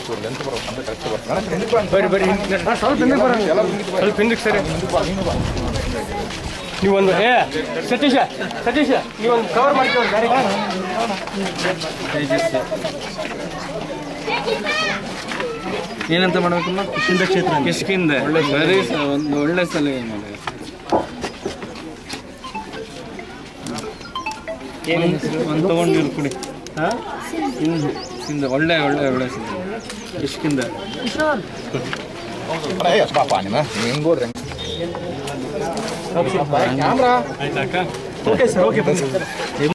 ಬರ್ರಿ ಬರ್ರಿ ಹಿಂದೆ ಸ್ವಲ್ಪ ಹಿಂದಕ್ಕೆ ಬರೋಣ ಸ್ವಲ್ಪ ಹಿಂದಕ್ಕೆ ಸರಿ ನೀವೊಂದು ಏ ಸತೀಶ ಸತೀಶ ನೀವೊಂದು ಕವರ್ ಮಾಡ್ತೀವಿ ಗಾಡಿ ಏನಂತ ಮಾಡ್ಬೇಕಮ್ಮ ಕಿಷ್ಕಿಂದ ಕ್ಷೇತ್ರ ಕಿಷ್ಕಿಂದ ಒಳ್ಳೆ ಒಂದು ಒಳ್ಳೆ ಸಲಹೆ ಮಾಡಿ ಒಂದು ತಗೊಂಡು ನೀರು ಕುಡಿ ಹಾಂ ಸಿಂದ ಒಳ್ಳೆ ಒಳ್ಳೆ ಒಳ್ಳೆ ಸಿಂದ ಕಿಷ್ಕಿಂದ ಆಯ್ತಾ ಅಕ್ಕ ಓಕೆ ಸರ್ ಓಕೆ ಬನ್ನಿ